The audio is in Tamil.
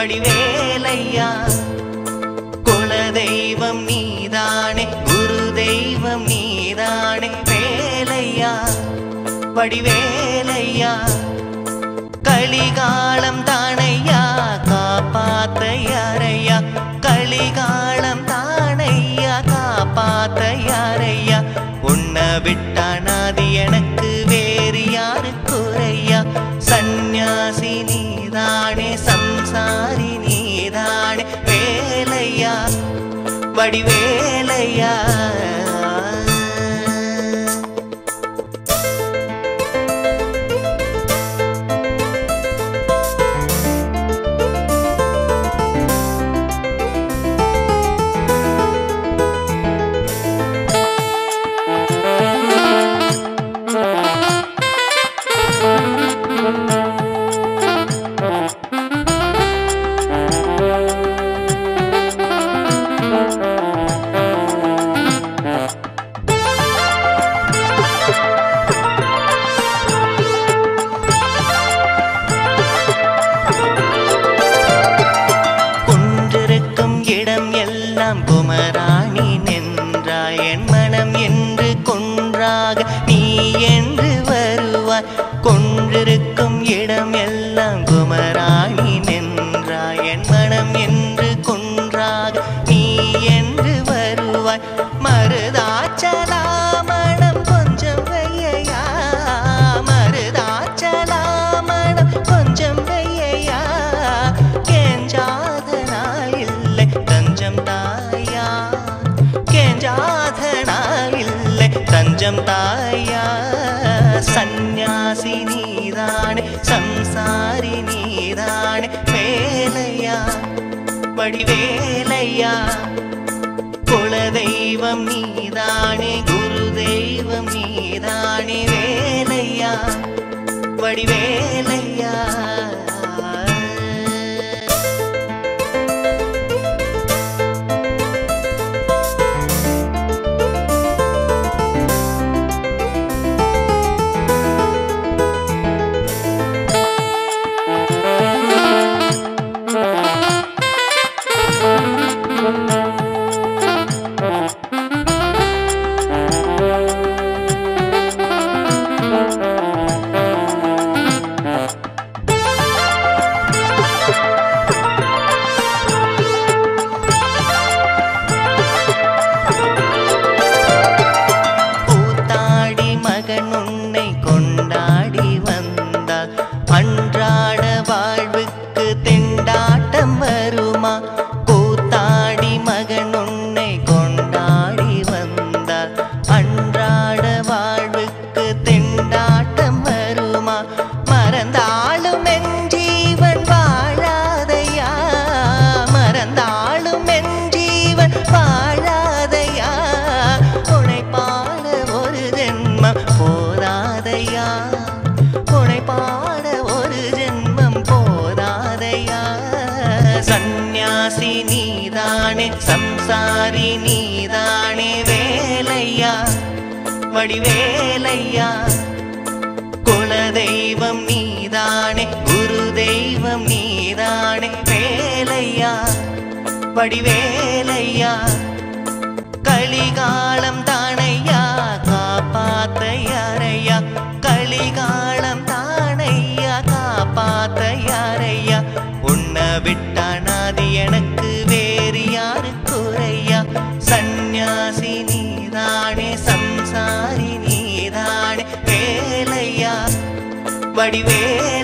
வடிவேலையா குலதெய்வம் நீதானே குரு தெய்வம் நீதானே வேலையா வடிவேலையா கலிகாலம் தானையா காப்பாத்த யாரையா கலிகாலம் தானையா காப்பாத்த யாரையா உன்னை விட்டானாதி எனக்கு வேறு யாரு குறையா சந்நியாசி நீதானே சம்சாரி நீதானே வேலையா வடிவேலையா கொன்றிருக்கும் இடம் எல்லாம் குமராணி நின்றாய் என் மனம் என்று கொன்றாக நீ என்று வருவாய் கொன்றிருக்கும் இடம் எல்லாம் குமராணி நின்றாய் என் மனம் என்று கொன்றாக நீ என்று வருவாய் மருதாச்சலா மனம் கொஞ்சம் வையா மருதாச்சலா மனம் கொஞ்சம் வையா கேஞ்சாத நாளில்லை தஞ்சம் தாயா கேஞ்சாத நாளில்லை தஞ்சம் தாயா சந்நியாசி நீதானே சம்சாரி நீதானே வேலையா வடிவேலையா குலதெய்வம் நீதானே குரு தெய்வம் நீதானே வேலையா வடிவேலையா கூத்தாடி மகன் உன்னை கொண்டாடி வந்தால் அன்றாட வாழ்வுக்கு திண்டாட்டம் வருமா கூத்தாடி மகன் உன்னை கொண்டாடி வந்தால் அன்றாட வாழ்வுக்கு திண்டாட்டம் வருமா மறந்தாலும் என் ஜீவன் வாழாதையா மறந்தாலும் என் ஜீவன் வாழாதையா உனை பாட ஒரு ஜென்மம் போதாதையா உனை பாட ஒரு ஜென்மம் போதாதையா சந்நியாசி நீதானே சம்சாரி நீதானே வேலையா வடிவேலையா குலதெய்வம் நீதானே குரு தெய்வம் நீதானே வேலையா வடிவேலையா கலிகாலம் தானையா காப்பாத்த யாரையா கலிகாலம் தானையா காப்பாத்த யாரையா உன்னை விட்டானாதி எனக்கு வேறு யாரு குறையா சந்நியாசி நீதானே சம்சாரி நீதானே வேலையா வடிவே